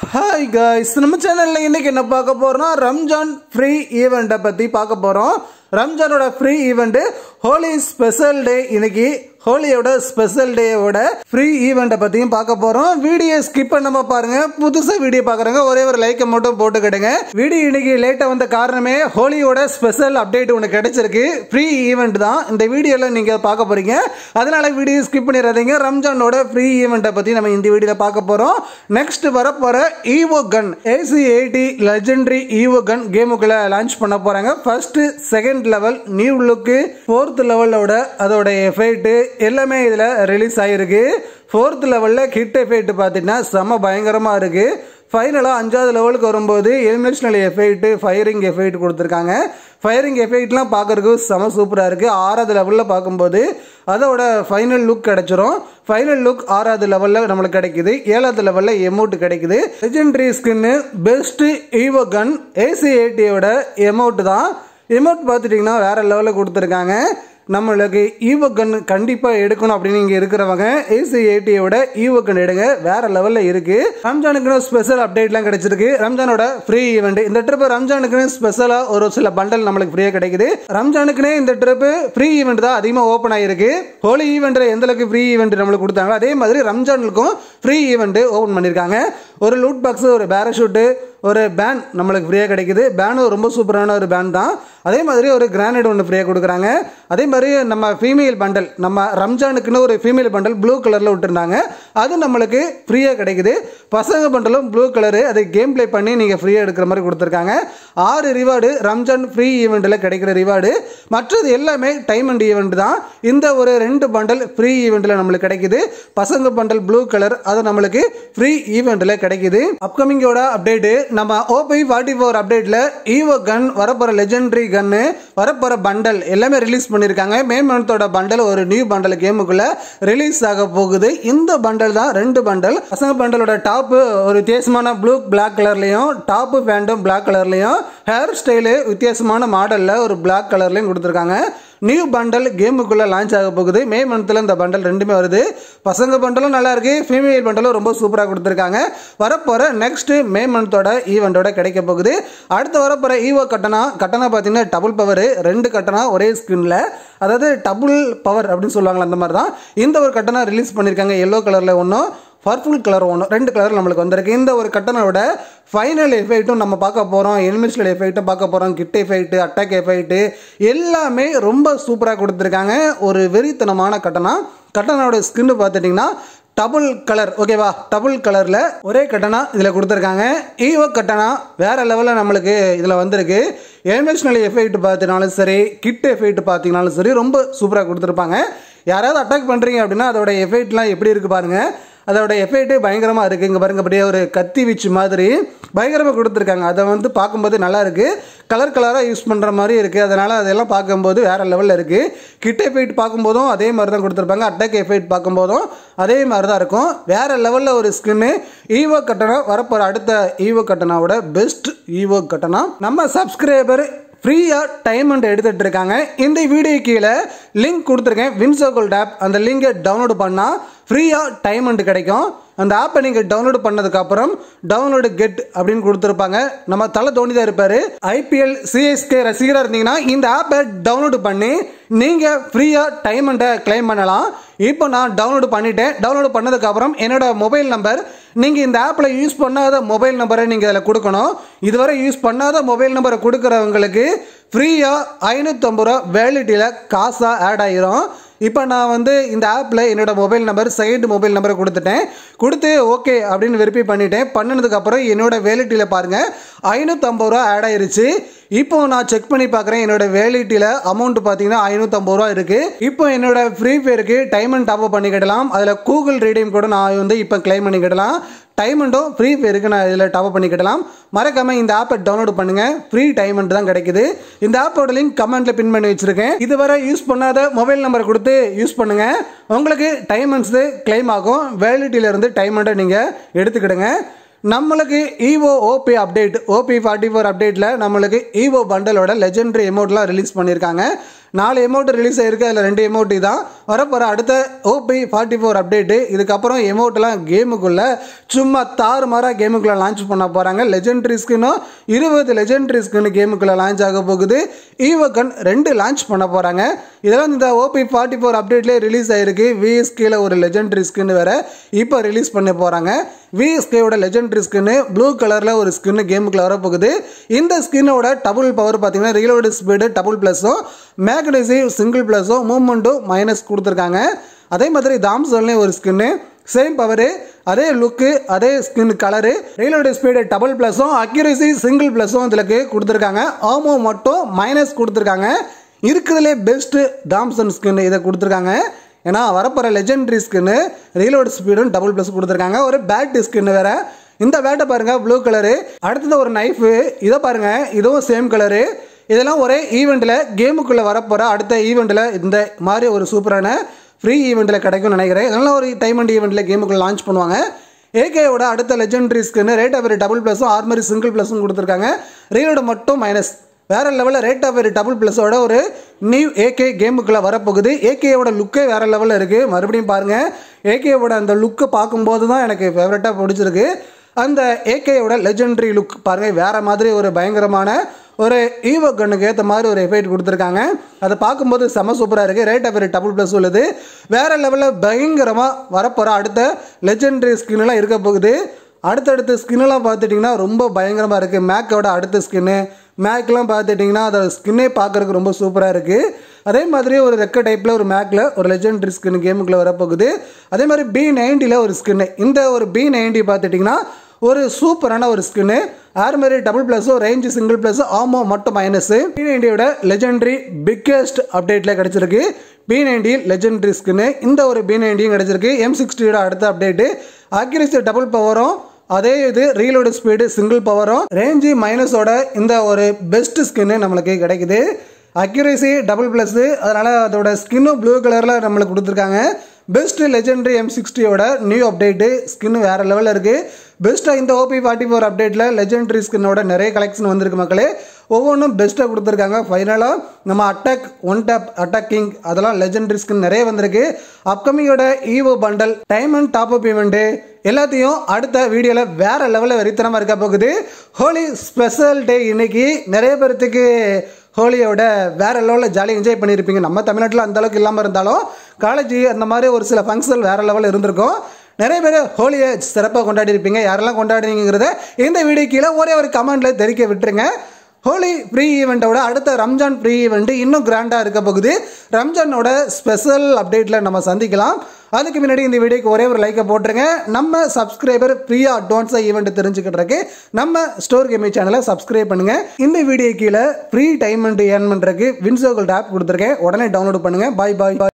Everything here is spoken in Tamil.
ஹாய் காய்ஸ் நம்ம சேனல்ல இன்னைக்கு என்ன பார்க்க போறோம்னா ரம்ஜான் ஃப்ரீ ஈவெண்ட்டை பத்தி பார்க்க போறோம் ரம்ஜானோட free event Holi special day இன்னைக்கு ஹோலியோட ஸ்பெஷல் டேவோட ஃப்ரீ ஈவெண்ட்டை பத்தியும் பார்க்க போறோம் வீடியோ ஸ்கிப் பண்ணாம பாருங்க புதுசா வீடியோ பாக்குறவங்க ஒரே ஒரு லைக்கை மட்டும் போட்டுக்கிடுங்க வீடியோ இன்னைக்கு லேட்டா வந்த காரணமே ஹோலியோட ஸ்பெஷல் அப்டேட் உனக்கு கிடைச்சிருக்கு ஃப்ரீ ஈவெண்ட் தான் இந்த வீடியோல நீங்க பார்க்க போறீங்க அதனால வீடியோ ஸ்கிப் பண்ணிடாதீங்க ரம்ஜானோட ஃப்ரீ ஈவெண்ட்டை பத்தி நம்ம இந்த வீடியோல பார்க்க போறோம் நெக்ஸ்ட் வரப்போற evo gun AC eighty legendary evo gun கேமுக்குள்ள லான்ச் பண்ண போறாங்க first second level new look fourth லெவலோட அதோட எஃபெக்ட் எல்லாமே இதுல ரிலீஸ் ஆயிருக்கு ஃபோர்த் லெவல்ல கிட் எஃபெக்ட் பார்த்தீங்கன்னா செம பயங்கரமா இருக்கு ஃபைனலாக அஞ்சாவது லெவலுக்கு வரும்போது எலிமினேஷனல் எஃபெக்ட் ஃபயரிங் எஃபெக்ட் கொடுத்துருக்காங்க ஃபயரிங் எஃபெக்ட்லாம் பார்க்கறதுக்கு செம சூப்பராக இருக்குது ஆறாவது லெவலில் பார்க்கும்போது அதோட ஃபைனல் லுக் கிடைச்சிரும் ஃபைனல் லுக் ஆறாவது லெவலில் நம்மளுக்கு கிடைக்குது ஏழாவது லெவலில் எமௌண்ட் கிடைக்குது legendary skin best evo gun AC எயிட்டியோட எமௌண்ட் தான் எமௌண்ட் பார்த்துட்டிங்கன்னா வேற லெவலில் கொடுத்துருக்காங்க நம்மளுக்கு ஈவோ கன் கண்டிப்பாக எடுக்கணும் அப்படின்னு இங்கே இருக்கிறவங்க ஏசி எயிட்டியோட ஈவோ கன் எடுங்க வேற லெவலில் இருக்கு ரம்ஜானுக்குன்னு ஸ்பெஷல் அப்டேட்லாம் கிடைச்சிருக்கு ரம்ஜானோட ஃப்ரீ ஈவெண்ட் இந்த ட்ரிப் ரம்ஜானுக்குன்னு ஸ்பெஷலாக ஒரு சில பண்டல் நம்மளுக்கு ஃப்ரீயாக கிடைக்குது ரம்ஜானுக்குனே இந்த ட்ரிப் ஃப்ரீ ஈவெண்ட் தான் அதிகமாக ஓப்பன் ஆயிருக்கு ஹோலி ஈவெண்ட்ல எந்த அளவுக்கு ஃப்ரீ ஈவெண்ட் நம்மளுக்கு கொடுத்தாங்க அதே மாதிரி ரம்ஜானுக்கும் ஃப்ரீ ஈவெண்ட் ஓப்பன் பண்ணியிருக்காங்க ஒரு லூட் பாக்ஸ் ஒரு பேராஷூட்டு ஒரு பேன் நம்மளுக்கு ஃப்ரீயாக கிடைக்குது பேனும் ரொம்ப சூப்பரான ஒரு பேன் தான் அதே மாதிரி ஒரு கிரானைட் ஒன்று ஃப்ரீயாக கொடுக்குறாங்க அதே மாதிரி நம்ம ஃபீமேல் பண்டல் நம்ம ரம்ஜானுக்குன்னு ஒரு ஃபீமேல் பண்டல் ப்ளூ கலரில் விட்டுருந்தாங்க அது நம்மளுக்கு ஃப்ரீயாக கிடைக்குது பசங்க பண்டலும் ப்ளூ கலரு அதை கேம் ப்ளே பண்ணி நீங்கள் ஃப்ரீயாக எடுக்கிற மாதிரி கொடுத்துருக்காங்க ஆறு ரிவார்டு ரம்ஜான் ஃப்ரீ ஈவெண்ட்டில் கிடைக்கிற ரிவார்டு மற்றது எல்லாமே டைம் அண்ட் ஈவெண்ட் தான் இந்த ஒரு ரெண்டு பண்டல் ஃப்ரீ ஈவெண்ட்டில் நம்மளுக்கு கிடைக்குது பசங்க பண்டல் ப்ளூ கலர் அது நம்மளுக்கு ஃப்ரீ ஈவெண்ட்டில் கிடைக்குது அப்கமிங்கோட அப்டேட்டு நம்ம ஓபி ஃபார்ட்டி ஃபோர் அப்டேட்டில் ஈவோ கன் வரப்போகிற லெஜெண்டரி கன்னு வரப்போகிற பண்டல் எல்லாமே ரிலீஸ் பண்ணியிருக்காங்க மே மந்தோட பண்டல் ஒரு நியூ பண்டல் கேமுக்குள்ள ரிலீஸ் ஆக போகுது இந்த பண்டல் தான் ரெண்டு பண்டல் பசங்க பண்டலோட டாப்பு ஒரு வித்தியாசமான ப்ளூ பிளாக் கலர்லையும் டாப்பு பேண்டும் பிளாக் கலர்லையும் ஹேர் ஸ்டைலு வித்தியாசமான மாடலில் ஒரு பிளாக் கலர்லையும் கொடுத்துருக்காங்க நியூ பண்டல் கேமுக்குள்ளே லான்ச் ஆக போகுது மே மந்தில் இந்த பண்டல் ரெண்டுமே வருது பசங்க பண்டலும் நல்லா இருக்கு ஃபீமேல் பண்டலும் ரொம்ப சூப்பராக கொடுத்துருக்காங்க வரப்போகிற நெக்ஸ்ட் மே மந்தோட ஈவெண்ட்டோட கிடைக்க போகுது அடுத்து வரப்போகிற ஈவோ கட்டணா கட்டணா பார்த்தீங்கன்னா டபுள் பவர் ரெண்டு கட்டணா ஒரே ஸ்கின்ல அதாவது டபுள் பவர் அப்படின்னு சொல்லுவாங்களா அந்த மாதிரி தான் இந்த ஒரு கட்டணா ரிலீஸ் பண்ணியிருக்காங்க எல்லோ கலரில் ஒன்றும் பர்பிள் கலர் ஒன்று ரெண்டு கலர் நம்மளுக்கு வந்திருக்கு இந்த ஒரு கட்டனோட ஃபைனல் எஃபெக்ட்டும் நம்ம பார்க்க போகிறோம் எலிமினேஷனல் எஃபெக்ட்டும் பார்க்க போகிறோம் கிட் எஃபெக்ட் அட்டாக் எஃபெக்ட் எல்லாமே ரொம்ப சூப்பராக கொடுத்துருக்காங்க ஒரு வெறித்தனமான கட்டணா கட்டனோட ஸ்கின்னு பார்த்துட்டிங்கன்னா டபுள் கலர் ஓகேவா டபுள் கலரில் ஒரே கட்டணா இதில் கொடுத்துருக்காங்க ஈவோ கட்டணா வேறு லெவலில் நம்மளுக்கு இதில் வந்திருக்கு எலிமினேஷனல் எஃபெக்ட் பார்த்தினாலும் சரி கிட் எஃபெக்ட் பார்த்தீங்கனாலும் சரி ரொம்ப சூப்பராக கொடுத்துருப்பாங்க யாராவது அட்டாக் பண்ணுறீங்க அப்படின்னா அதோட எஃபெக்ட்லாம் எப்படி இருக்குது பாருங்கள் அதோட எஃபெக்ட்டு பயங்கரமாக இருக்குது இங்கே பாருங்க அப்படியே ஒரு கத்தி வீச்சு மாதிரி பயங்கரமாக கொடுத்துருக்காங்க அதை வந்து பார்க்கும்போது நல்லா இருக்குது கலர் கலராக யூஸ் பண்ணுற மாதிரி இருக்குது அதனால் அதெல்லாம் பார்க்கும்போது வேறு லெவலில் இருக்குது கிட் எஃபெக்ட் பார்க்கும்போதும் அதே மாதிரி தான் கொடுத்துருப்பாங்க அட்டாக் எஃபெக்ட் பார்க்கும்போதும் அதே மாதிரி தான் இருக்கும் வேறு லெவலில் ஒரு ஸ்கின்னு ஈவோ கட்டணா வரப்போகிற அடுத்த ஈவோ கட்டணாவோட பெஸ்ட் ஈவோ கட்டணா நம்ம சப்ஸ்கிரைபர் ஃப்ரீயாக டைமண்ட் எடுத்துகிட்டு இருக்காங்க இந்த வீடியோ கீழே லிங்க் கொடுத்துருக்கேன் வின்சோகோல்ட் ஆப் அந்த லிங்கை டவுன்லோடு பண்ணால் ஃப்ரீயாக டைமண்ட் கிடைக்கும் அந்த ஆப்பை நீங்கள் டவுன்லோடு பண்ணதுக்கப்புறம் டவுன்லோடு கெட் அப்படின்னு கொடுத்துருப்பாங்க நம்ம தலை தோனி தான் இருப்பார் ஐபிஎல் சிஎஸ்கே ரசிகராக இருந்தீங்கன்னா இந்த ஆப்பை டவுன்லோடு பண்ணி நீங்கள் ஃப்ரீயாக டைமண்ட்டை கிளைம் பண்ணலாம் இப்போ நான் டவுன்லோடு பண்ணிட்டேன் டவுன்லோடு பண்ணதுக்கப்புறம் என்னோட மொபைல் நம்பர் நீங்கள் இந்த ஆப்பில் யூஸ் பண்ணாத மொபைல் நம்பரை நீங்கள் அதில் கொடுக்கணும் இதுவரை யூஸ் பண்ணாத மொபைல் நம்பரை கொடுக்குறவங்களுக்கு ஃப்ரீயாக ஐநூற்றம்பது ரூபா வேலிட்டியில் காசாக ஆட் ஆகிரும் இப்போ நான் வந்து இந்த ஆப்பில் என்னோட மொபைல் நம்பர் செகண்ட் மொபைல் நம்பரை கொடுத்துட்டேன் கொடுத்து ஓகே அப்படின்னு வெரிஃபை பண்ணிட்டேன் பண்ணினதுக்கப்புறம் என்னோட வேலிட்டியில் பாருங்கள் ஐநூற்றம்பது ரூபா ஆட் ஆயிருச்சு இப்போ நான் செக் பண்ணி பார்க்குறேன் என்னோட வேலிட்டியில் அமௌண்ட் பார்த்தீங்கன்னா ஐநூற்றம்பது ரூபா இருக்குது இப்போ என்னோட ஃப்ரீ ஃபயருக்கு டைம் அண்ட் டாப் பண்ணிக்கிடலாம் அதில் கூகுள் ரீடியம் கூட நான் வந்து இப்போ கிளைம் பண்ணிக்கிடலாம் டைமண்டும் ஃப்ரீ ஃபயருக்கு நான் இதில் டாப் பண்ணிக்கிடலாம் மறக்காமல் இந்த ஆப்பை டவுன்லோட் பண்ணுங்கள் ஃப்ரீ டைமண்ட் தான் கிடைக்குது இந்த ஆப்போட லிங்க் கமெண்ட்டில் பின் பண்ணி வச்சுருக்கேன் இதுவரை யூஸ் பண்ணாத மொபைல் நம்பர் கொடுத்து யூஸ் பண்ணுங்கள் உங்களுக்கு டைமண்ட்ஸு கிளைம் ஆகும் வேலிட்டியிலேருந்து டைமண்ட்டை நீங்கள் எடுத்துக்கிடுங்க நம்மளுக்கு evo OB update OB forty four அப்டேட்டில் நம்மளுக்கு ஈவோ பண்டலோட லெஜெண்டரி எமௌண்ட்லாம் ரிலீஸ் பண்ணியிருக்காங்க நாலு எமௌண்ட் ரிலீஸ் ஆயிருக்கு அதில் ரெண்டு எமௌண்ட் தான் வரப்போகிற அடுத்த ஓபி ஃபார்ட்டி ஃபோர் அப்டேட்டு இதுக்கப்புறம் எமௌண்ட்லாம் கேமுக்குள்ளே சும்மா தாறுமாறாக கேமுக்குள்ளே லான்ச் பண்ண போகிறாங்க லெஜெண்டரி ஸ்கின்னும் இருபது லெஜெண்டரி ஸ்கின் கேமுக்குள்ளே லான்ச் ஆக போகுது ஈவகன் ரெண்டு லான்ச் பண்ண போகிறாங்க இதெல்லாம் இந்த ஓபி ஃபார்ட்டி ஃபோர் அப்டேட்லேயே ரிலீஸ் ஆயிருக்கு விஎஸ்கேல ஒரு லெஜெண்டரி ஸ்கின் வேற இப்போ ரிலீஸ் பண்ண போகிறாங்க விஎஸ்கேவோட லெஜெண்டரி ஸ்கின்னு ப்ளூ கலரில் ஒரு ஸ்கின்னு கேமுக்குள்ள வரப்போகுது இந்த ஸ்கின்னோட டபுள் பவர் பார்த்தீங்கன்னா ரீலோடு ஸ்பீடு டபுள் ப்ளஸும் மேக்னசிவ் சிங்கிள் ப்ளஸும் மூமெண்ட்டும் மைனஸ் கொடுத்துருக்காங்க அதே மாதிரி தாம்சன்லேயும் ஒரு ஸ்கின்னு சேம் பவரு அதே லுக்கு அதே skin colour reload speed double ப்ளஸும் அக்யூரசி சிங்கிள் ப்ளஸும் இதில் கொடுத்துருக்காங்க ஆமோ மட்டும் மைனஸ் கொடுத்துருக்காங்க இருக்கிறதுலே பெஸ்ட்டு தாம்சன் ஸ்கின் இதை கொடுத்துருக்காங்க ஏன்னா வரப்போகிற லெஜெண்டரி ஸ்கின்னு ரீலோடு ஸ்பீடும் டபுள் ப்ளஸ் கொடுத்துருக்காங்க ஒரு பேட் ஸ்கின் வேற இந்த பேட்டை பாருங்க ப்ளூ கலரு அடுத்தது ஒரு நைஃபு இதை பாருங்க இதுவும் சேம் கலரு இதெல்லாம் ஒரே ஈவெண்ட்டில் கேமுக்குள்ளே வரப்போகிற அடுத்த ஈவெண்ட்டில் இந்த மாதிரி ஒரு சூப்பரான ஃப்ரீ ஈவெண்ட்டில் கிடைக்கும்னு நினைக்கிறேன் இதெல்லாம் ஒரு டைம் அண்ட் ஈவெண்ட்டில் கேமுக்குள்ளே லான்ச் பண்ணுவாங்க ஏகேவோட அடுத்த legendary skin rate of double ப்ளஸும் ஆர்மரி சிங்கிள் ப்ளஸும் கொடுத்துருக்காங்க ரீலோட மட்டும் மைனஸ் வேற லெவலில் ரேட் ஆஃப் டபுள் ப்ளஸோட ஒரு நியூ ஏகே கேமுக்குள்ளே வரப்போகுது ஏகேவோட லுக்கே வேற லெவலில் இருக்குது மறுபடியும் பாருங்கள் ஏகேவோட அந்த லுக்கை பார்க்கும்போது தான் எனக்கு ஃபேவரட்டாக பிடிச்சிருக்கு அந்த ஏகேயோட லெஜெண்டரி லுக் பாருங்கள் வேற மாதிரி ஒரு பயங்கரமான ஒரு ஈவோ கண்ணுக்கு ஏற்ற மாதிரி ஒரு எஃபெக்ட் கொடுத்துருக்காங்க அதை பார்க்கும்போது செம சூப்பராக இருக்குது ரேட் ஆஃப் டபுள் ப்ளஸ் உள்ளது வேற லெவலில் பயங்கரமாக வரப்போகிற அடுத்த லெஜெண்டரி ஸ்கின்லாம் இருக்க போகுது அடுத்தடுத்த ஸ்கின்னெல்லாம் பார்த்துட்டிங்கன்னா ரொம்ப பயங்கரமாக இருக்குது மேக்கோட அடுத்த ஸ்கின்னு மேக்லாம் பார்த்துட்டிங்கன்னா அதோட ஸ்கின்னே பார்க்குறதுக்கு ரொம்ப சூப்பராக இருக்குது அதே மாதிரி ஒரு ரெக்க டைப்பில் ஒரு மேக்கில் ஒரு லெஜெண்டரி ஸ்கின் கேமுக்குள்ளே வரப்போகுது அதே மாதிரி பி நைன்ட்டியில் ஒரு ஸ்கின்னு இந்த ஒரு பி நைன்ட்டி பார்த்துட்டிங்கன்னா ஒரு சூப்பரான ஒரு ஸ்கின்னு ஆர்மரி டபுள் ப்ளஸும் ரேஞ்ச் சிங்கிள் ப்ளஸ் ஆமோ மட்டும் மைனஸ் பி நைன்டியோட லெஜெண்டரி பிக்கெஸ்ட் அப்டேட்டில் கிடச்சிருக்கு பி நைன்டி லெஜெண்டரி ஸ்கின்னு இந்த ஒரு பி நைன்டியும் கிடச்சிருக்கு எம் சிக்ஸ்டியோட அடுத்த அப்டேட்டு அக்யூரசி டபுள் பவரும் அதே இது ரீலோடு ஸ்பீடு சிங்கிள் பவரும் ரேஞ்சு மைனஸோட இந்த ஒரு பெஸ்ட் ஸ்கின்னு நம்மளுக்கு கிடைக்குது அக்யூரேசி டபுள் ப்ளஸ் அதனால் அதோட ஸ்கின்னும் ப்ளூ கலரில் நம்மளுக்கு கொடுத்துருக்காங்க பெஸ்ட் லெஜெண்டரி எம் சிக்ஸ்டியோட நியூ அப்டேட்டு ஸ்கின் வேறு லெவலில் இருக்குது பெஸ்ட்டாக இந்த ஓபி ஃபார்ட்டி ஃபோர் அப்டேட்டில் லெஜெண்டரி ஸ்கின்னோட நிறைய கலெக்ஷன் வந்திருக்கு மக்களே ஒவ்வொன்றும் பெஸ்ட்டாக கொடுத்துருக்காங்க ஃபைனலாக நம்ம attack one tap attack king அதெல்லாம் லெஜெண்டரி ஸ்கின் நிறைய வந்திருக்கு அப்கமிங்கோட evo bundle time and top up event எல்லாத்தையும் அடுத்த வீடியோவில் வேற லெவலில் வெறித்தனமாக இருக்க போகுது ஹோலி ஸ்பெஷல் டே இன்னைக்கு நிறைய பேர்த்துக்கு ஹோலியோட வேற லெவலில் ஜாலியாக என்ஜாய் பண்ணியிருப்பீங்க நம்ம தமிழ்நாட்டில் அந்த அளவுக்கு இல்லாமல் இருந்தாலும் காலேஜ் அந்த மாதிரி ஒரு சில ஃபங்க்ஷன் வேற லெவலில் இருந்திருக்கும் நிறைய பேர் ஹோலியை சிறப்பாக கொண்டாடி இருப்பீங்க யாரெல்லாம் கொண்டாடுறீங்கிறத இந்த வீடியோ கீழே ஒரே ஒரு கமெண்ட்டில் தெரிவிக்க விட்டுருங்க ஹோலி ஃப்ரீ ஈவெண்ட்டோட அடுத்த ரம்ஜான் ஃப்ரீ ஈவெண்ட் இன்னும் கிராண்டாக இருக்க போகுது ரம்ஜானோட ஸ்பெஷல் அப்டேட்டில் நம்ம சந்திக்கலாம் அதுக்கு முன்னாடி இந்த வீடியோக்கு ஒரே ஒரு லைக்கை போட்டுருங்க நம்ம சப்ஸ்கிரைபர் ஃப்ரீயாக அட்வான்ஸாக ஈவெண்ட் தெரிஞ்சுக்கிட்டுருக்கு நம்ம ஸ்டோர் கேமி சேனலை சப்ஸ்கிரைப் பண்ணுங்க இந்த வீடியோ கீழே ஃப்ரீ டைம் அண்ட் ஏர்ன் பண்ணுறதுக்கு வின்சோகல் ஆப் கொடுத்துருக்கேன் உடனே டவுன்லோட் பண்ணுங்க பாய் பாய் பாய்